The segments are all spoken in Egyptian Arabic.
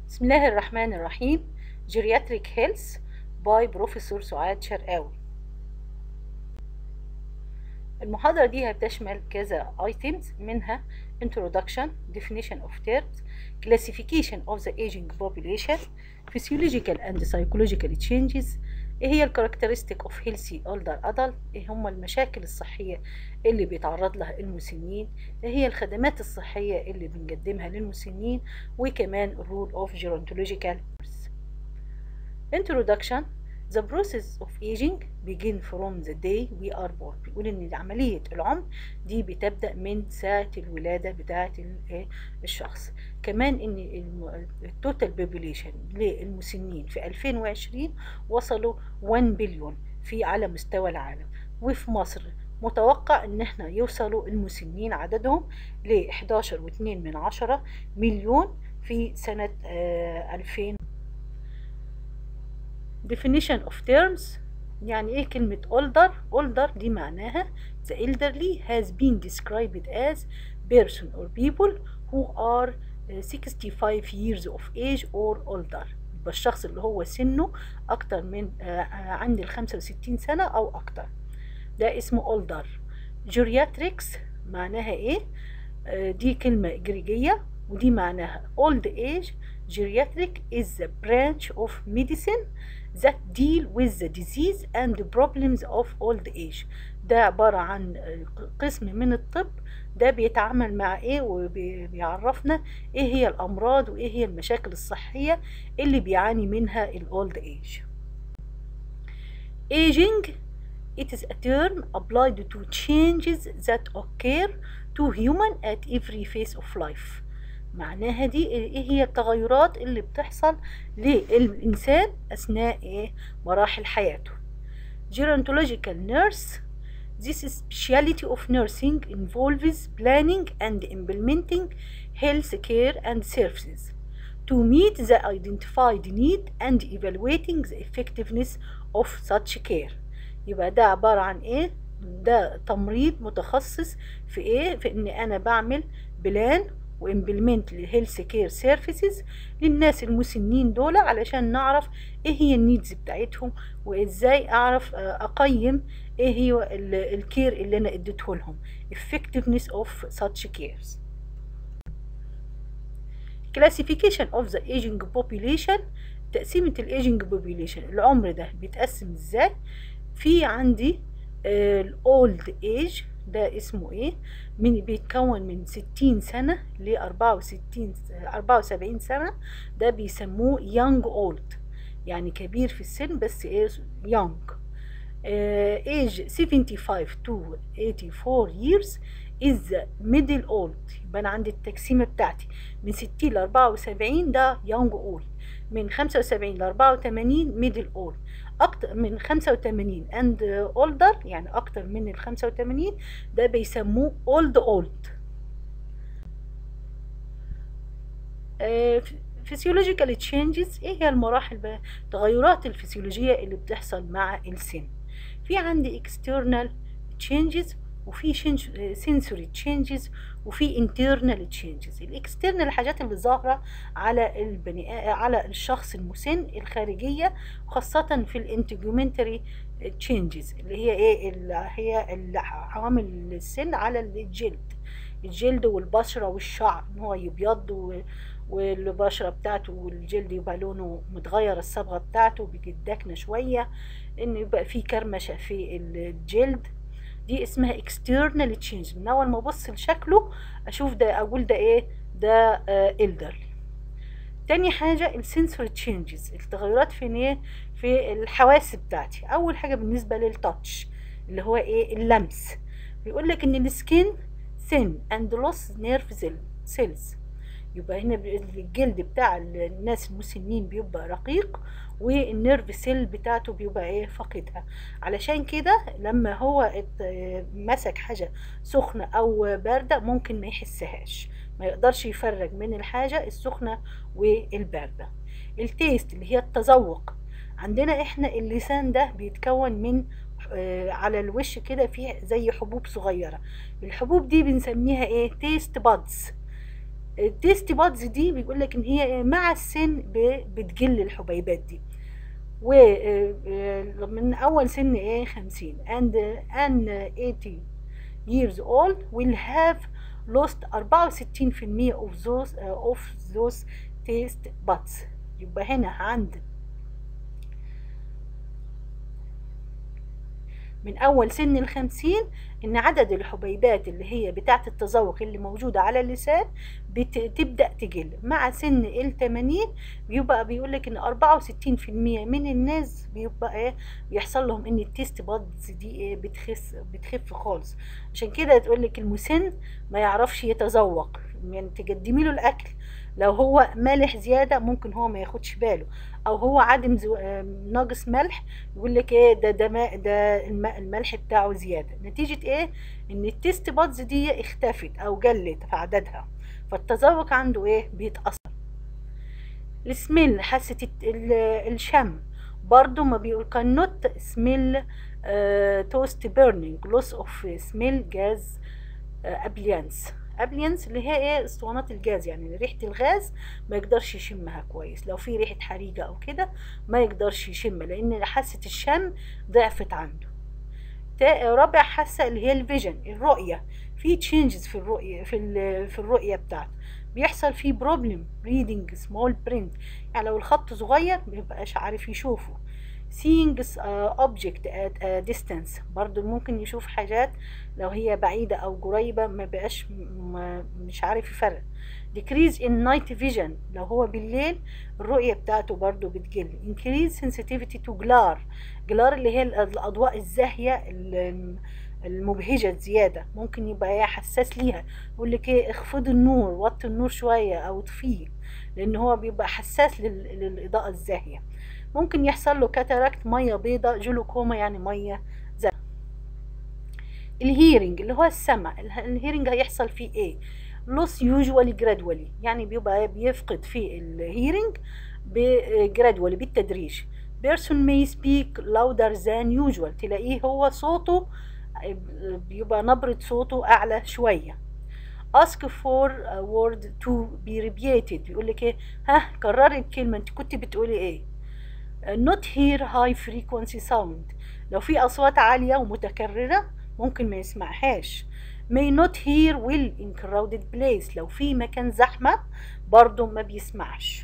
بسم الله الرحمن الرحيم جيرياتريك هيلث باي بروفيسور سعاد شرقاوي المحاضرة دي هتشمل كذا items منها introduction definition of terms classification of the aging population physiological and psychological changes ايه هي الكاركترستيك اوف هيلثي older adult ايه هم المشاكل الصحية اللي بيتعرض لها المسنين ايه هي الخدمات الصحية اللي بنقدمها للمسنين وكمان الرول اوف gerontological introduction The process of aging begin from the day we are born بيقول ان عملية العمر دي بتبدأ من ساعة الولادة بتاعة الشخص كمان ان التوتال بوبوليشن للمسنين في 2020 وصلوا 1 بليون في على مستوى العالم وفي مصر متوقع ان احنا يوصلوا المسنين عددهم ل 11.2 من عشرة مليون في سنة 2000 definition of terms يعني ايه كلمة older older دي معناها the elderly has been described as person or people who are 65 years of age or older يبقى الشخص اللي هو سنه أكتر من عند ال 65 سنة أو أكتر ده اسمه older geriatrics معناها ايه دي كلمة جريجية ودي معناها old age geriatric is the branch of medicine that deal with the disease and the problems of old age ده عبارة عن قسم من الطب ده بيتعامل مع ايه وبيعرفنا ايه هي الامراض وايه هي المشاكل الصحية اللي بيعاني منها الاولد ايج aging it is a term applied to changes that occur to human at every phase of life معناها دي ايه هي التغيرات اللي بتحصل للإنسان أثناء إيه مراحل حياته gerontological nurse This specialty of nursing involves planning and implementing health care and services to meet the identified need and evaluating the effectiveness of such care. يبقى ده عبارة عن ايه؟ ده تمريض متخصص في ايه؟ في ان انا بعمل بلان وامبلمنت للهيلث كير سيرفيسز للناس المسنين دول علشان نعرف ايه هي النيدز بتاعتهم وازاي اعرف اقيم ايه هي الكير اللي انا اديته لهم effectiveness of such cares classification of the aging population تقسيمة الايجنج population العمر ده بيتقسم ازاي في عندي الاولد ايج ده اسمه ايه من بيتكون من 60 سنة ل 64 74 سنة ده بيسموه young old يعني كبير في السن بس ايه young age 75 to 84 years is middle old يبقى انا عندي التقسيمة بتاعتي من 60 ل 74 ده young old من 75 ل 84 middle old أكتر من 85 and older يعني أكتر من ال 85 ده بيسموه old old physiological changes ايه هي المراحل بقى التغيرات الفسيولوجية اللي بتحصل مع السن في عندي external changes وفي sensory changes وفي internal changes الاكسترنال الحاجات اللي ظاهرة على البني على الشخص المسن الخارجية خاصة في الانتجومنتري changes اللي هي ايه اللي هي عوامل السن على الجلد الجلد والبشرة والشعر ان هو يبيض والبشرة بتاعته والجلد يبقى لونه متغير الصبغة بتاعته بيجدكنا شوية ان يبقى في كرمشة في الجلد دي اسمها external change من اول ما ابص لشكله اشوف ده اقول ده ايه ده elderly تاني حاجة السنسوري تشينجز التغيرات في ايه في الحواس بتاعتي اول حاجة بالنسبة للتاتش اللي هو ايه اللمس بيقول لك ان السكين thin and loss nerve cells يبقى هنا الجلد بتاع الناس المسنين بيبقى رقيق والنيرف سيل بتاعته بيبقى ايه فاقدها علشان كده لما هو مسك حاجه سخنه او بارده ممكن ما يحسهاش ما يقدرش يفرق من الحاجه السخنه والبارده التيست اللي هي التذوق عندنا احنا اللسان ده بيتكون من على الوش كده فيه زي حبوب صغيره الحبوب دي بنسميها ايه تيست بادز التيست بادز دي بيقول لك ان هي مع السن بتقل الحبيبات دي ومن اول سن ايه 50 and and 80 years old will have lost 64% of those uh, of those taste buds يبقى هنا عند من أول سن الخمسين إن عدد الحبيبات اللي هي بتاعة التذوق اللي موجودة على اللسان بتبدأ تقل مع سن التمانين بيبقى بيقولك إن أربعة وستين في المية من الناس بيبقى إيه بيحصل لهم إن التيست بادز دي إيه بتخس بتخف خالص عشان كده تقولك المسن ما يعرفش يتذوق يعني تقدمي له الأكل لو هو مالح زيادة ممكن هو ما ياخدش باله او هو عدم زو... ناقص ملح يقول لك ايه ده ده ما ده الملح بتاعه زياده نتيجه ايه ان التيست بادز دي اختفت او قلت في عددها فالتذوق عنده ايه بيتاثر السميل حاسه الشم برضو ما بيقول كانوت سميل توست بيرنينج لوس اوف سميل جاز ابليانس ابلينس اللي هي ايه اسطوانات الجاز يعني ريحه الغاز ما يقدرش يشمها كويس لو في ريحه حريقه او كده ما يقدرش يشمها لان حاسه الشم ضعفت عنده رابع حاسه اللي هي الفيجن الرؤيه في تشينجز في الرؤيه في في الرؤيه بتاعته بيحصل فيه بروبلم ريدنج سمول برنت يعني لو الخط صغير ما يبقاش عارف يشوفه seeing object at a distance برضو ممكن يشوف حاجات لو هي بعيدة أو قريبة ما بقاش مش عارف يفرق decrease in night vision لو هو بالليل الرؤية بتاعته برضو بتقل increase sensitivity to glare glare اللي هي الأضواء الزاهية المبهجة زيادة ممكن يبقى حساس ليها يقول لك ايه اخفض النور وطي النور شوية أو اطفيه لأن هو بيبقى حساس للإضاءة الزاهية ممكن يحصل له كاتاراكت ميه بيضة جلوكوما يعني ميه زرقاء الهيرنج اللي هو السمع الهيرنج هيحصل فيه ايه لوس يوجوالي جرادولي يعني بيبقى بيفقد في الهيرنج جرادولي بالتدريج person may speak louder than usual تلاقيه هو صوته بيبقى نبرة صوته أعلى شوية ask for a word to be repeated بيقول لك ايه ها كرري الكلمة انت كنت بتقولي ايه not hear high frequency sound لو في أصوات عالية ومتكررة ممكن ما يسمعهاش may not hear well in crowded place لو في مكان زحمة برضو ما بيسمعش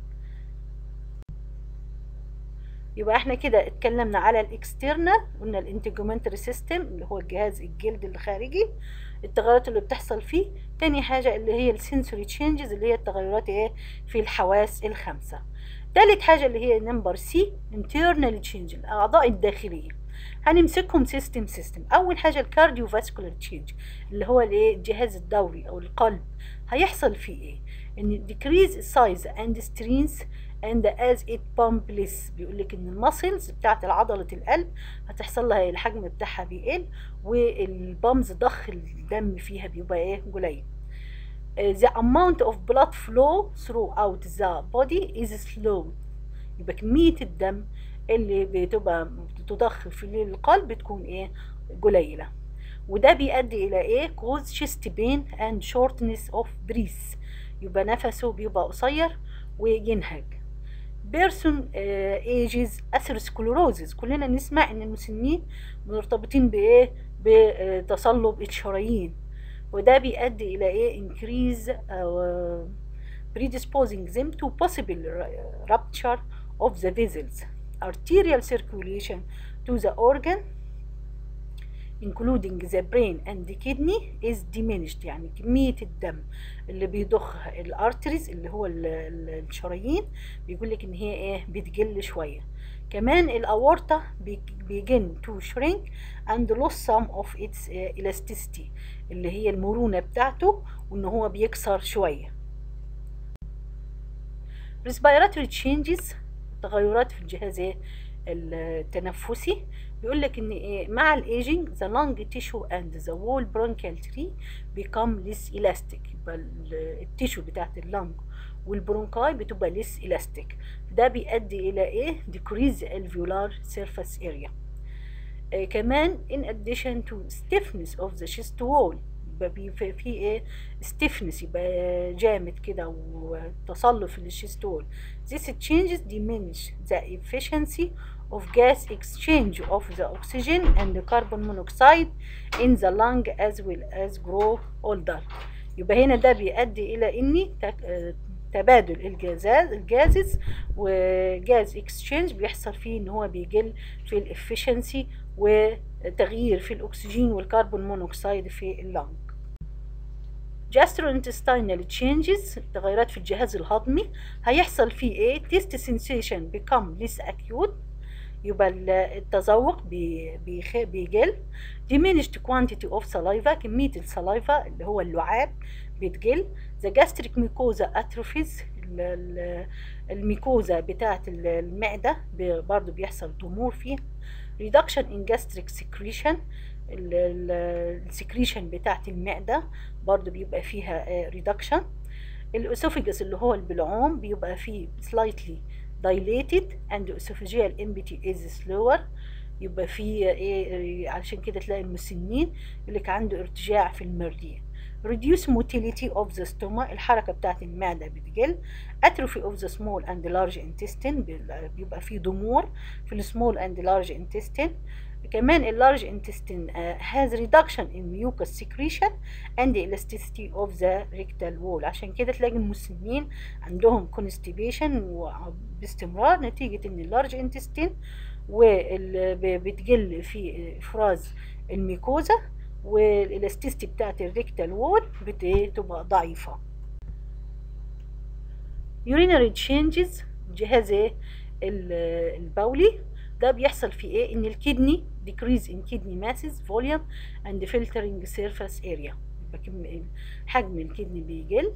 يبقى احنا كده اتكلمنا على الاكسترنال قلنا الانتجومنتري سيستم اللي هو الجهاز الجلد الخارجي التغيرات اللي بتحصل فيه تاني حاجة اللي هي السنسوري تشينجز اللي هي التغيرات ايه في الحواس الخمسة تالت حاجة اللي هي نمبر سي internal change الأعضاء الداخلية هنمسكهم سيستم سيستم أول حاجة الكارديو فاسكولار تشينج اللي هو الايه الجهاز الدوري أو القلب هيحصل فيه ايه؟ إن decrease size and strength and as it pump less بيقول لك إن المسلز بتاعت عضلة القلب هتحصل لها الحجم بتاعها بيقل والبامز ضخ الدم فيها بيبقى ايه قليل the amount of blood flow throughout the body is slowed يبقى كمية الدم اللي بتبقى بتضخ في القلب بتكون ايه قليلة وده بيؤدي الى ايه cause chest pain and shortness of breath يبقى نفسه بيبقى قصير وينهج person uh, ages atherosclerosis كلنا نسمع ان المسنين مرتبطين بايه بتصلب الشرايين وده بيؤدي الى ايه increase uh, predisposing them to possible rupture of the vessels arterial circulation to the organ including the brain and the kidney is diminished يعني كمية الدم اللي بيضخ الارتريز اللي هو الشرايين بيقول لك ان هي ايه بتقل شوية كمان الاورطة begin to shrink and lose some of its elasticity اللي هي المرونة بتاعته وان هو بيكسر شوية respiratory changes تغيرات في الجهاز التنفسي بيقول لك ان ايه مع الايجينج the lung tissue and the wall bronchial tree become less elastic يبقى التيشو بتاعت اللنج والبرونكاي بتبقى less elastic ده بيؤدي الى ايه decrease alveolar surface area آه كمان in addition to stiffness of the chest wall يبقى بي- في في ايه stiffness يبقى جامد كده وتصلف للشيستول this changes diminish the efficiency of gas exchange of the oxygen and the carbon monoxide in the lung as well as grow older يبقى هنا ده بيؤدي الى اني تك- آه، تبادل الجازات الجازز وجاز اكسشينج بيحصل فيه ان هو بيقل في الافشنسي وتغيير في الاكسجين والكربون مونوكسيد في اللنج gastrointestinal changes تغيرات في الجهاز الهضمي هيحصل فيه ايه taste sensation become less acute يبقى ال- التذوق بي- بيخ- بيقل diminished quantity of saliva كمية السلايفا اللي هو اللعاب بتقل the gastric mucosa atrophies ال- ال- الميكوزا بتاعة ال- المعدة ب- برضو بيحصل ضمور فيها reduction in gastric secretion السكريشن بتاعة المعدة برضو بيبقى فيها آه، reduction الاسوفيجس اللي هو البلعوم بيبقى فيه slightly dilated and esophageal empty is slower يبقى فيه ايه علشان كده تلاقي المسنين يقول لك عنده ارتجاع في المريء reduce motility of the stomach الحركة بتاعت المعدة بتقل atrophy of the small and large intestine بي- بيبقى فيه ضمور في ال small and large intestine كمان ال large intestine uh, has reduction in mucus secretion and elasticity of the rectal wall عشان كده تلاقي المسنين عندهم constipation باستمرار نتيجة ان ال large intestine وبتقل في افراز الميكوزا والالاستيستي بتاعت الريكتال وول بتبقى ضعيفة urinary changes جهاز إيه؟ ال- البولي ده بيحصل في ايه ان الكدني decrease in kidney masses volume and filtering surface area يبقى كم- حجم الكدني بيقل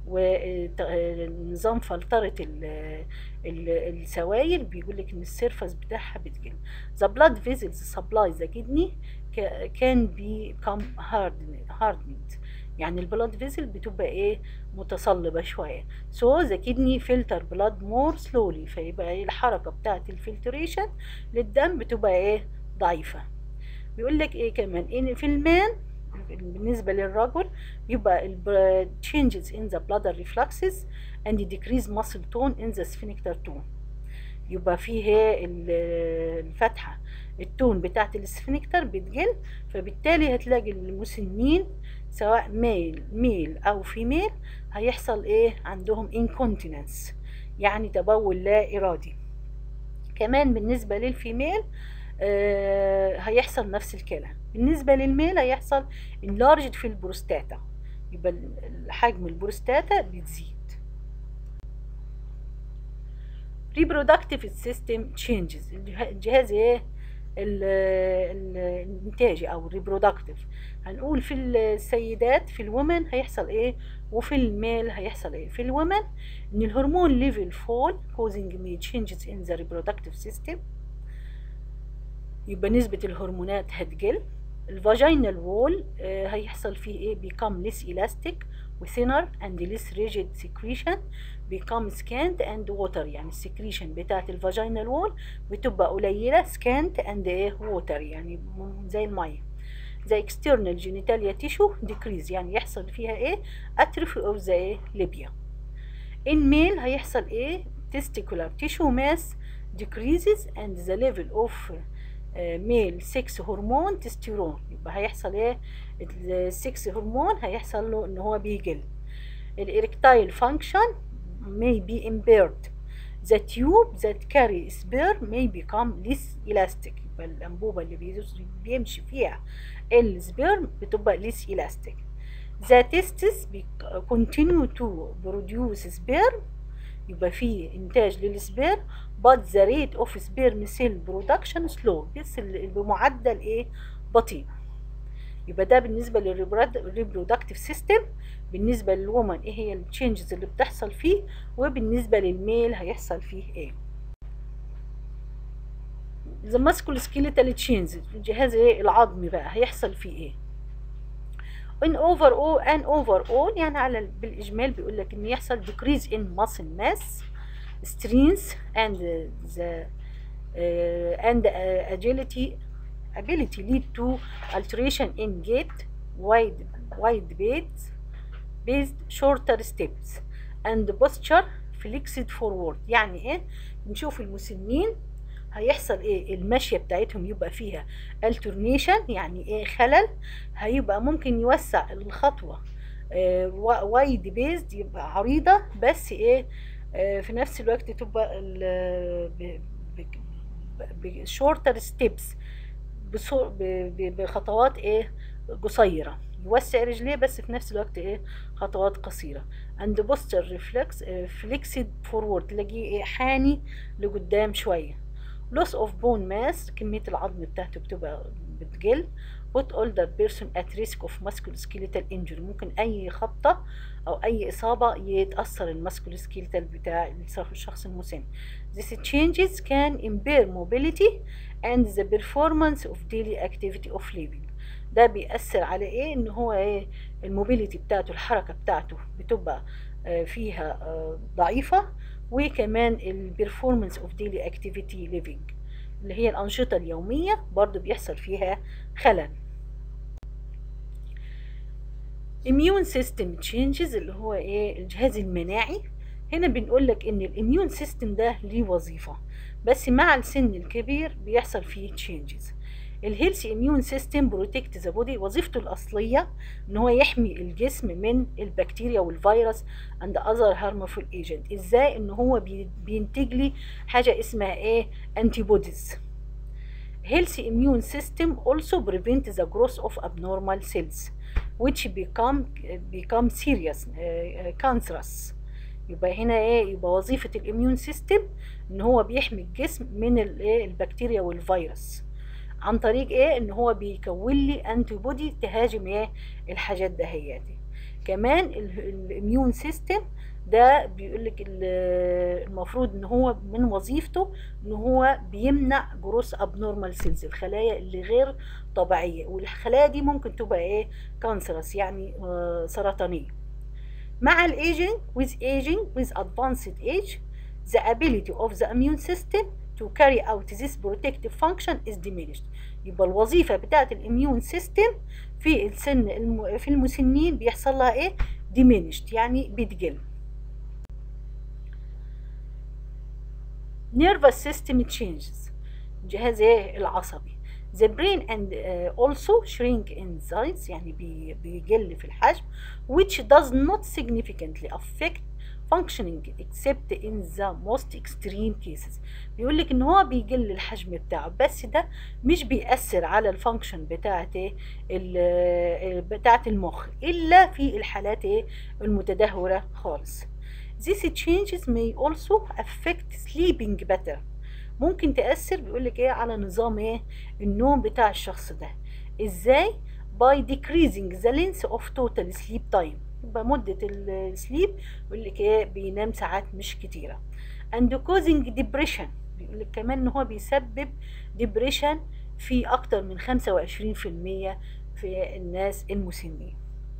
ونظام فلترة ال- ال- السوائل بيقول لك ان السيرفس بتاعها بتقل the blood vessels supply the kidney ca- can become hardened, hardened. يعني البلاد فيزل بتبقى ايه متصلبة شوية so the kidney filter blood more slowly فيبقى إيه الحركة بتاعت الفلتريشن للدم بتبقى ايه ضعيفة بيقول لك ايه كمان ان في المان بالنسبة للرجل يبقى ال changes in the bladder refluxes and decrease muscle tone in the sphincter tone يبقى فيه هي ال- الفتحة التون بتاعت السفنكتر بتقل فبالتالي هتلاقي المسنين سواء ميل ميل او فيميل هيحصل ايه عندهم incontinence يعني تبول لا ارادي كمان بالنسبة للفيميل آه هيحصل نفس الكلام بالنسبة للميل هيحصل enlarged في البروستاتا يبقى ال- حجم البروستاتا بتزيد reproductive system changes الجه- الجهاز ايه ال- ال- الانتاجي او reproductive هنقول في السيدات في الومن هيحصل ايه وفي الميل هيحصل ايه في الومن ان الهرمون ليفل فول causing me changes in the reproductive system يبقى نسبة الهرمونات هتقل الفاجينال وول هيحصل فيه ايه become less elastic وthinner and less rigid secretion become scant and water يعني السكريشن بتاعت الفاجينال وول بتبقى قليلة scant and ايه water يعني م- زي المية the external genitalia tissue decrease يعني يحصل فيها ايه atrophy of the ايه labia in male هيحصل ايه testicular tissue mass decreases and the level of آه، male sex hormone testosterone يبقى هيحصل ايه السكس هرمون هيحصل له ان هو بيقل erectile function may be impaired the tube that carry sperm may become less elastic يبقى الأنبوبة اللي بيدوس- بيمشي فيها السبيرم بتبقى less elastic the testes bec- continue to produce sperm يبقى في إنتاج للسبيرم but the rate of sperm cell production slow بس ال- بمعدل إيه بطيء يبقى ده بالنسبة للريبرودكتيف سيستم بالنسبة للومن ايه هي التشينجز اللي بتحصل فيه وبالنسبة للميل هيحصل فيه ايه the musculoskeletal changes الجهاز ايه العظمي بقى هيحصل فيه ايه in overall and overall يعني على بالاجمال بيقول لك ان يحصل decrease in muscle mass strength and the uh, and uh, agility ability lead to alteration in gait wide wide beds based shorter steps and posture flexed forward يعني ايه نشوف المسنين هيحصل ايه المشية بتاعتهم يبقى فيها alternation يعني ايه خلل هيبقى ممكن يوسع الخطوة وايد بيزد يبقى عريضة بس ايه آه في نفس الوقت تبقى بشورتر ستيبس بخطوات ايه قصيرة يوسع رجليه بس في نفس الوقت ايه خطوات قصيرة عند بوستر ريفلكس فليكسد فورورد تلاقيه ايه حاني لقدام شوية loss of bone mass كمية العظم بتاعته بتبقى بتقل put older person at risk of musculoskeletal injury ممكن أي خبطة أو أي إصابة يتأثر الماسكولوسكيلتال بتاع الشخص المسن These changes can impair mobility and the performance of daily activity of living ده بيأثر على ايه ان هو ايه الموبيليتي بتاعته الحركة بتاعته بتبقى فيها ضعيفة وكمان البرفورمانس اوف ديلي اكتيفيتي ليفينج اللي هي الأنشطة اليومية برضو بيحصل فيها خلل immune system changes اللي هو ايه الجهاز المناعي هنا بنقول لك ان الاميون سيستم ده ليه وظيفة بس مع السن الكبير بيحصل فيه changes الهيلثي اميون سيستم بروتكت ذا بودي وظيفته الاصليه ان هو يحمي الجسم من البكتيريا والفيروس اند اذر هارمفول ايجنت ازاي ان هو بينتج لي حاجه اسمها ايه انتي بوديز healthy immune system also prevent the growth of abnormal cells which become become serious uh, cancerous يبقى هنا ايه يبقى وظيفه الاميون سيستم ان هو بيحمي الجسم من الايه البكتيريا والفيروس عن طريق ايه ان هو بيكون لي انتي بودي تهاجم ايه الحاجات دهياتي كمان الاميون سيستم ده بيقول لك المفروض ان هو من وظيفته ان هو بيمنع جروس ابنورمال سيلز الخلايا اللي غير طبيعيه والخلايا دي ممكن تبقى ايه كانسرس يعني آه سرطانيه مع الايجنج with aging with advanced age the ability of the immune system to carry out this protective function is diminished يبقى الوظيفة بتاعة الاميون سيستم في السن الم... في المسنين بيحصل لها ايه diminished يعني بتقل nervous system changes الجهاز ايه العصبي the brain and uh, also shrink in size يعني بي, بيقل في الحجم which does not significantly affect functioning except in the most extreme cases بيقول لك ان هو بيقل الحجم بتاعه بس ده مش بيأثر على الفانكشن بتاعت بتاعت المخ الا في الحالات المتدهوره خالص These changes may also affect sleeping better ممكن تأثر بيقول لك ايه على نظام ايه النوم بتاع الشخص ده ازاي by decreasing the length of total sleep time يبقى مدة السليب بيقول لك ايه بينام ساعات مش كتيرة and causing depression بيقول لك كمان ان هو بيسبب depression في اكتر من 25% في الناس المسنين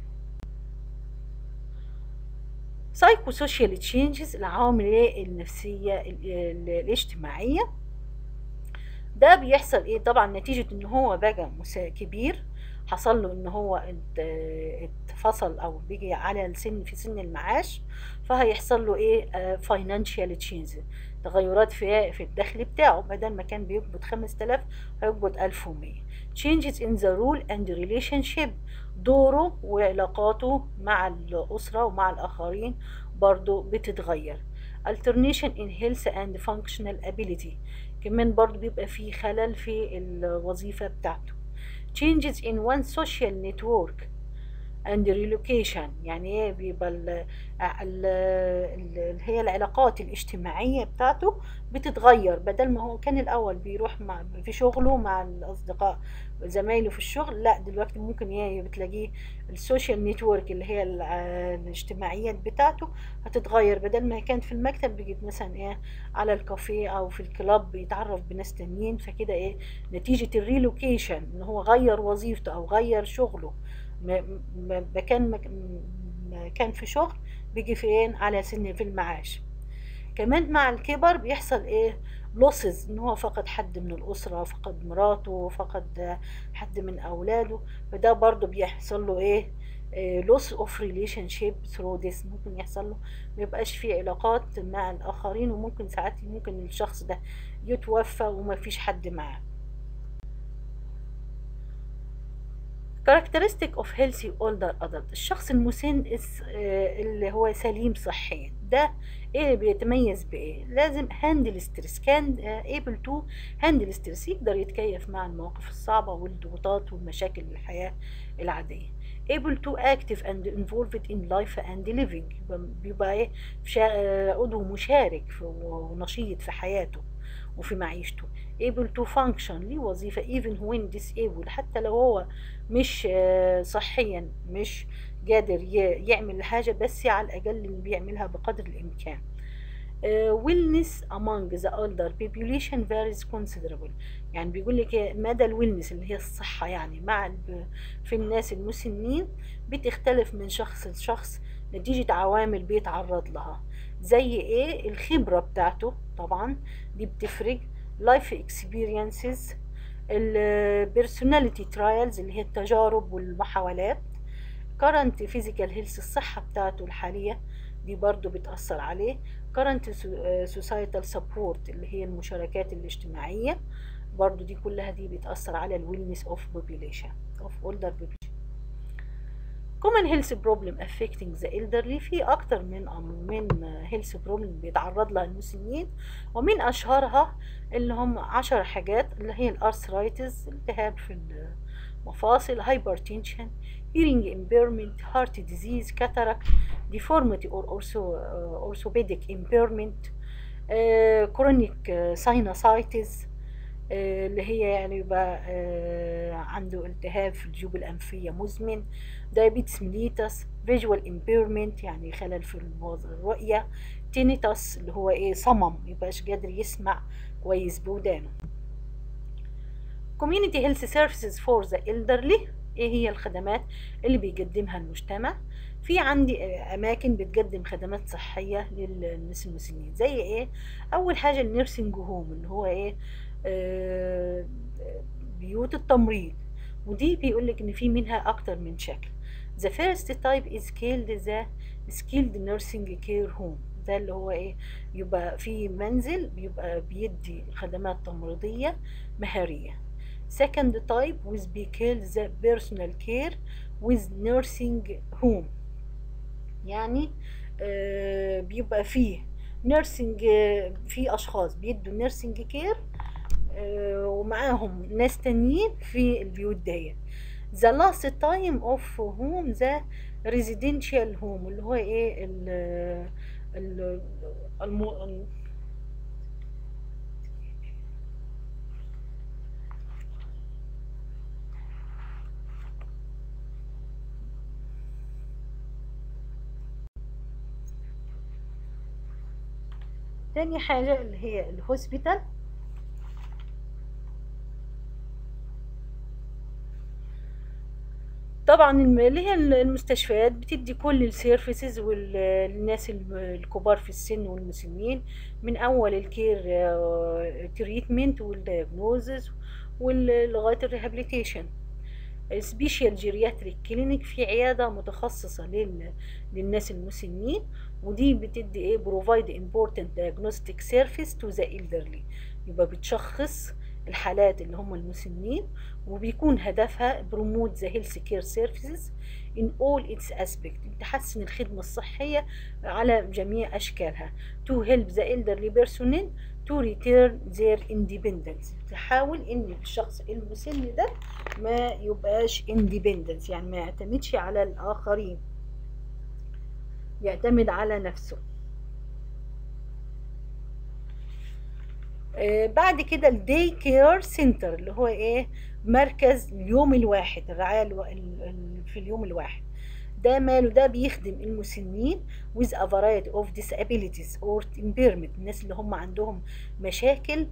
psychosocial changes العوامل النفسية الاجتماعية ده بيحصل ايه طبعا نتيجة ان هو بقى كبير حصل له ان هو اتفصل او بيجي على السن في سن المعاش فهيحصل له ايه فاينانشال تشينج تغيرات في في الدخل بتاعه بدل ما كان بيقبض 5000 هيقبض 1100 changes in the rule and relationship دوره وعلاقاته مع الأسرة ومع الآخرين برضو بتتغير alternation in health and functional ability كمان برضو بيبقى فيه خلل في الوظيفة بتاعته changes in one social network and relocation يعني ايه بيبقى ال ال ال هي العلاقات الاجتماعية بتاعته بتتغير بدل ما هو كان الأول بيروح مع في شغله مع الأصدقاء زمايله في الشغل لا دلوقتي ممكن ايه بتلاقيه السوشيال نتورك اللي هي الاجتماعيات بتاعته هتتغير بدل ما كانت في المكتب بيجي مثلا ايه على الكافيه او في الكلاب بيتعرف بناس تانيين فكده ايه نتيجة الريلوكيشن ان هو غير وظيفته او غير شغله مكان كان في شغل بيجي فين على سن في المعاش كمان مع الكبر بيحصل ايه لوسز ان هو فقد حد من الاسره فقد مراته فقد حد من اولاده فده برضو بيحصل له ايه loss of relationship through this ممكن يحصل له ما يبقاش في علاقات مع الآخرين وممكن ساعات ممكن الشخص ده يتوفى وما فيش حد معاه characteristic of healthy older adult الشخص المسن الس- آه، اللي هو سليم صحيا ده ايه بيتميز بايه لازم هاندل ستريس كان able to هاندل ستريس يقدر يتكيف مع المواقف الصعبة والضغوطات والمشاكل الحياة العادية able to active and involved in life and living يبقى- بيبقى ايه شا- آه، عضو مشارك في- ونشيط في حياته وفي معيشته able to function ليه وظيفة even when disabled حتى لو هو مش آه، صحيا مش قادر ي- يعمل حاجة بس على الأقل اللي بيعملها بقدر الإمكان آه، wellness among the older population varies considerable يعني بيقول لك إيه، مدى الويلنس اللي هي الصحة يعني مع الب- في الناس المسنين بتختلف من شخص لشخص نتيجة عوامل بيتعرض لها زي ايه الخبرة بتاعته طبعا دي بتفرق life experiences ال personality trials اللي هي التجارب والمحاولات current physical health الصحة بتاعته الحالية دي برضو بتأثر عليه current so- societal support اللي هي المشاركات الاجتماعية برضو دي كلها دي بتأثر على ال wellness of population of older population common health problem affecting the elderly في أكتر من من health problem بيتعرض لها المسنين ومن أشهرها اللي هم عشر حاجات اللي هي الأرثرايتس التهاب في المفاصل hypertension hearing impairment heart disease cataract deformity or ortho, uh, orthopedic impairment uh, chronic uh, sinusitis uh, اللي هي يعني يبقى uh, عنده التهاب في الجيوب الأنفية مزمن diabetes mellitus visual impairment يعني خلل في الوظ- الرؤية tinnitus اللي هو ايه صمم ميبقاش قادر يسمع كويس بودانه community health services for the elderly ايه هي الخدمات اللي بيقدمها المجتمع في عندي آه، اماكن بتقدم خدمات صحيه للناس المسنين زي ايه اول حاجه النيرسينج هوم اللي هو ايه آه، بيوت التمريض ودي بيقول لك ان في منها اكتر من شكل the first type is called the skilled nursing care home ده اللي هو ايه يبقى في منزل بيبقى بيدي خدمات تمريضيه مهاريه second type with be called the personal care with nursing home يعني آه بيبقى فيه نيرسينج في اشخاص بيدوا نيرسينج كير آه ومعاهم ناس تانيين في البيوت ديت the last time of home the residential home اللي هو ايه ال ال الم... تاني حاجة اللي هي الهوسبيتال طبعا الم- اللي هي المستشفيات بتدي كل السيرفيسز والناس الكبار في السن والمسنين من اول الكير تريتمنت والدياجنوزز ولغايه الريهابيليتيشن سبيشال جيرياتريك كلينيك في عياده متخصصه لل... للناس المسنين ودي بتدي ايه بروفايد امبورتنت دايجنوستيك سيرفيس تو ذا elderly يبقى بتشخص الحالات اللي هم المسنين وبيكون هدفها بروموت ذا هيلث كير سيرفيسز ان اول اتس اسبكت تحسن الخدمه الصحيه على جميع اشكالها تو هيلب ذا elderly personnel to return their independence تحاول ان الشخص المسن ده ما يبقاش independence يعني ما يعتمدش على الاخرين يعتمد على نفسه آه بعد كده الدي كير سنتر اللي هو ايه مركز اليوم الواحد الرعاية الو... ال... ال... في اليوم الواحد ده ماله ده بيخدم المسنين with a variety of disabilities or impairment الناس اللي هم عندهم مشاكل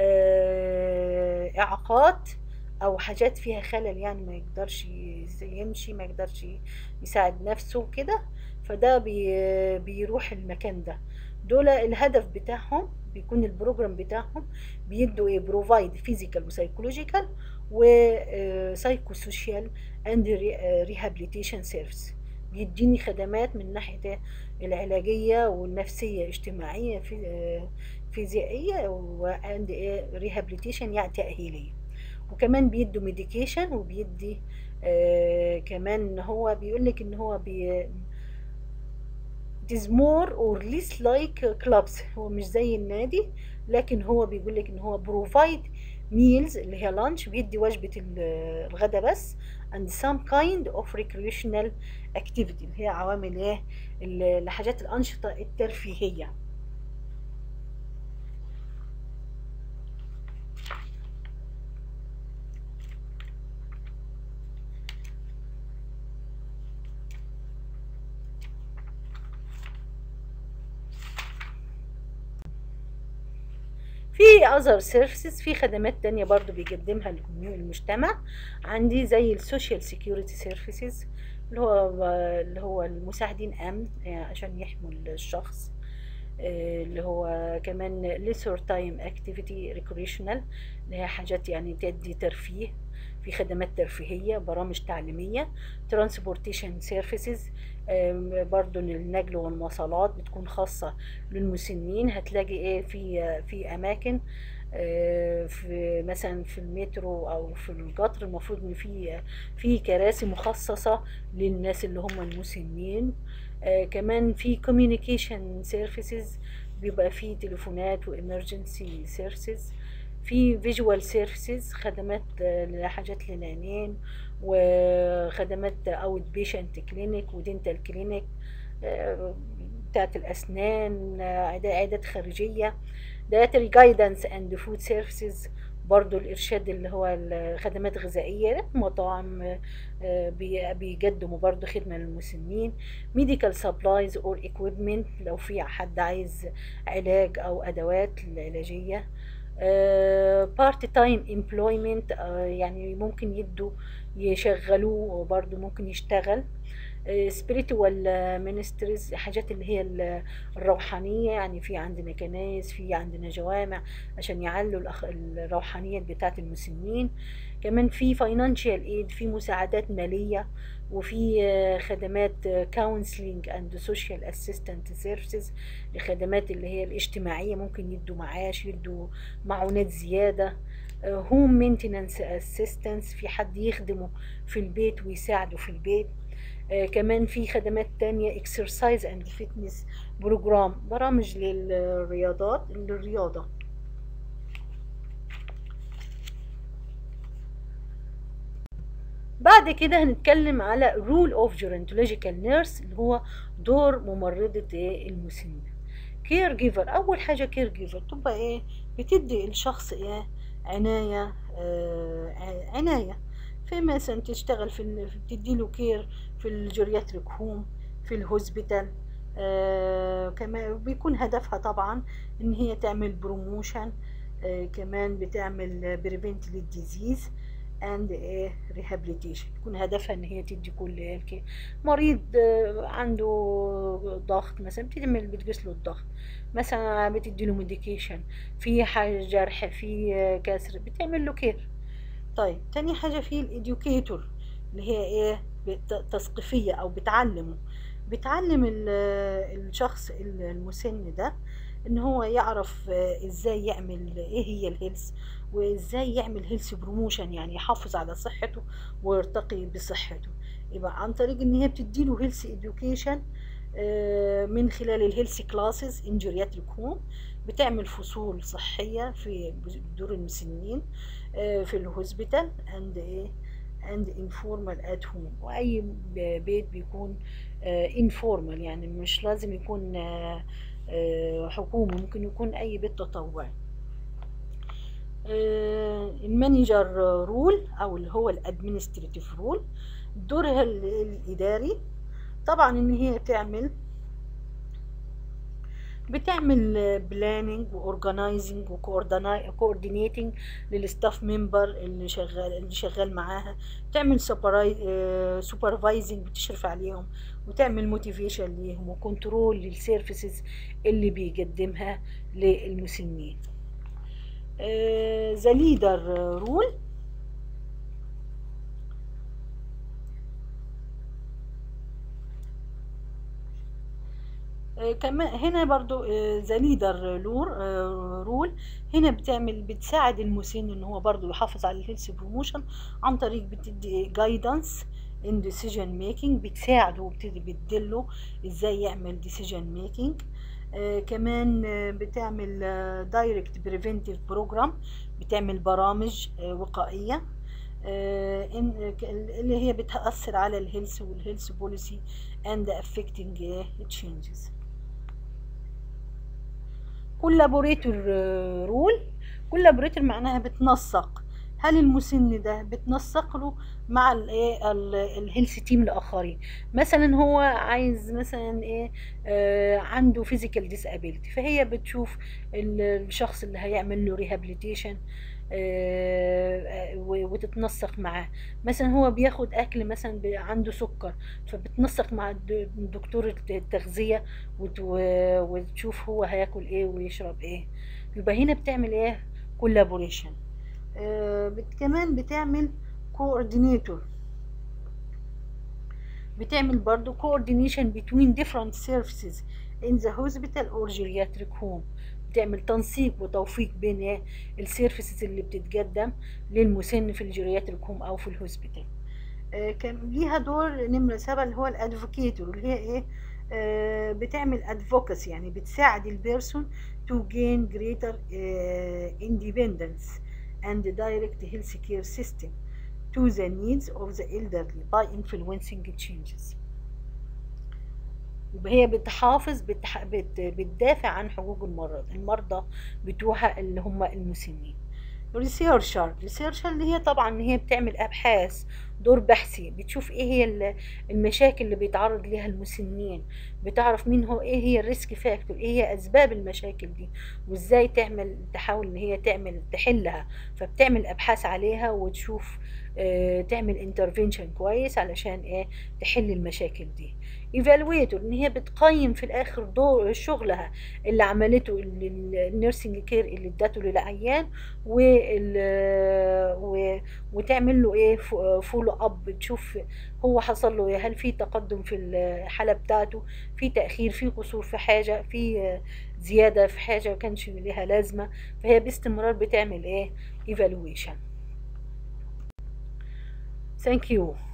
آه إعاقات أو حاجات فيها خلل يعني ما يقدرش يمشي ما يقدرش يساعد نفسه كده فده بي بيروح المكان ده دول الهدف بتاعهم بيكون البروجرام بتاعهم بيدوا ايه بروفايد فيزيكال وسايكولوجيكال وسايكو سوشيال اند ريهابيليتيشن سيرفيس بيديني خدمات من ناحية العلاجية والنفسية اجتماعية في آه، فيزيائية واند ريهابيليتيشن يعني تأهيلية وكمان بيدوا ميديكيشن وبيدي آه كمان ان هو بيقول لك ان هو بي it is more or less like clubs هو مش زي النادي لكن هو بيقول لك ان هو provide meals اللي هي lunch بيدي وجبة ال- الغدا بس and some kind of recreational activity اللي هي عوامل ايه ال- الحاجات الأنشطة الترفيهية في other services في خدمات تانية برضو بيقدمها الكميو- المجتمع عندي زي السوشيال سيكيورتي سيرفيسز اللي هو اللي هو المساعدين امن يعني عشان يحموا الشخص آه، اللي هو كمان leisure time activity recreational اللي هي حاجات يعني تدي ترفيه في خدمات ترفيهية برامج تعليمية transportation services آم، برضو النقل والمواصلات بتكون خاصة للمسنين هتلاقي ايه في في اماكن آه، في مثلا في المترو او في القطر المفروض ان في في كراسي مخصصة للناس اللي هم المسنين آه، كمان في communication services بيبقى في تليفونات و emergency services في visual services خدمات آه، لحاجات للعينين وخدمات اوت بيشنت كلينيك ودينتال كلينيك بتاعت الأسنان آه، عيادات عيادات خارجية dietary guidance and food services برضو الإرشاد اللي هو الخدمات غذائية مطاعم آه، بي- بيقدموا برضو خدمة للمسنين medical supplies or equipment لو في حد عايز علاج أو أدوات العلاجية بارت تايم employment آه، يعني ممكن يدوا يشغلوه وبرضو ممكن يشتغل spiritual ministries حاجات اللي هي ال- الروحانية يعني في عندنا كنايس في عندنا جوامع عشان يعلوا الأخ- الروحانية بتاعة المسنين كمان في financial aid في مساعدات مالية وفي آه، خدمات آه، counseling and social assistant services الخدمات اللي هي الاجتماعية ممكن يدوا معاش يدوا معونات زيادة هوم مينتنانس اسيستنس في حد يخدمه في البيت ويساعده في البيت آه، كمان في خدمات تانية اكسرسايز اند فيتنس بروجرام برامج للرياضات للرياضة بعد كده هنتكلم على رول اوف جيرنتولوجيكال نيرس اللي هو دور ممرضة إيه؟ المسن كير جيفر اول حاجة كير جيفر تبقى ايه بتدي الشخص ايه عناية آه ع- عناية في مثلا تشتغل في ال- بتديله كير في الجيرياتريك هوم في الهوسبيتال آه كمان بيكون هدفها طبعا ان هي تعمل بروموشن آه كمان بتعمل بريفنت للديزيز اند ريهابيليتيشن يكون هدفها ان هي تدي كل الك- مريض آه، عنده ضغط مثلا بتعمل بتقيس له الضغط مثلا بتدي له ميديكيشن في حاجه جرح في آه، كسر بتعمل له كير طيب تاني حاجة في الإديوكيتور اللي هي إيه بت- تثقيفية أو بتعلمه بتعلم ال- الشخص المسن ده إن هو يعرف آه، إزاي يعمل إيه هي الهيلث وإزاي يعمل هيلث بروموشن يعني يحافظ على صحته ويرتقي بصحته يبقى عن طريق إن هي بتديله هيلث إديوكيشن من خلال الهيلث كلاسز ان جيرياتريك هوم بتعمل فصول صحية في دور المسنين آه، في الهوسبيتال اند ايه اند انفورمال ات هوم واي ب- بيت بيكون انفورمال يعني مش لازم يكون آه، آه، حكومي ممكن يكون اي بيت تطوعي آه، المانجر رول او اللي هو الادمنستريتيف رول دورها ال- الاداري طبعا ان هي تعمل بتعمل بلاننج واورجنايزنج وكوردينيتنج للستاف ممبر اللي شغال اللي شغال معاها تعمل سوبرفايزنج بتشرف عليهم وتعمل موتيفيشن ليهم وكنترول للسيرفيسز اللي بيقدمها للمسنين ذا ليدر رول آه، كمان هنا برضو ذا ليدر لور رول هنا بتعمل بتساعد المسن ان هو برضو يحافظ على الهيلث بروموشن عن طريق بتدي جايدنس ان ديسيجن ميكينج بتساعده وبتدي بتدله ازاي يعمل ديسيجن ميكينج كمان آه، بتعمل دايركت بريفنتيف بروجرام بتعمل برامج آه، وقائيه آه، إن اللي هي بتأثر على الهيلث والهيلث بوليسي and affecting آه، changes collaborator رول collaborator معناها بتنسق هل المسن ده بتنسق له مع الايه الهيلث تيم الاخرين مثلا هو عايز مثلا ايه آه عنده فيزيكال ديسابيلتي فهي بتشوف ال- الشخص اللي هيعمل له ريهابيليتيشن وتتنسق معاه مثلا هو بياخد اكل مثلا بي- عنده سكر فبتنسق مع الد- دكتور التغذية وت- و- وتشوف هو هياكل ايه ويشرب ايه يبقى هنا بتعمل ايه كولابوريشن بت كمان بتعمل coordinator بتعمل برضو coordination between different services in the hospital or geriatric home بتعمل تنسيق وتوفيق بين إيه السيرفيسز اللي بتتقدم للمسن في الجيرياتريك هوم او في الهوسبيتال آه، كان ليها دور نمرة سبعة اللي هو الادفوكيتور اللي هي ايه آه، بتعمل ادفوكاسي يعني بتساعد البيرسون to gain greater آه، independence and direct health care system to the needs of the elderly by influencing changes يبقى هي بتحافظ بتح... بت... بتدافع عن حقوق المرضى المرضى بتوعها اللي هم المسنين ريسيرشر ريسيرشر اللي هي طبعا هي بتعمل ابحاث دور بحثي بتشوف ايه هي ال- المشاكل اللي بيتعرض ليها المسنين بتعرف مين هو ايه هي الريسك فاكتور ايه هي اسباب المشاكل دي وازاي تعمل تحاول ان هي تعمل تحلها فبتعمل ابحاث عليها وتشوف آه تعمل انترفينشن كويس علشان ايه تحل المشاكل دي ايفالويتور ان هي بتقيم في الاخر دور شغلها اللي عملته النيرسينج كير اللي ادته للعيان وال و- وتعمل له ايه فولو اب تشوف هو حصل له ايه هل في تقدم في الحاله بتاعته في تاخير في قصور في حاجه في زياده في حاجه ما كانش ليها لازمه فهي باستمرار بتعمل ايه evaluation thank you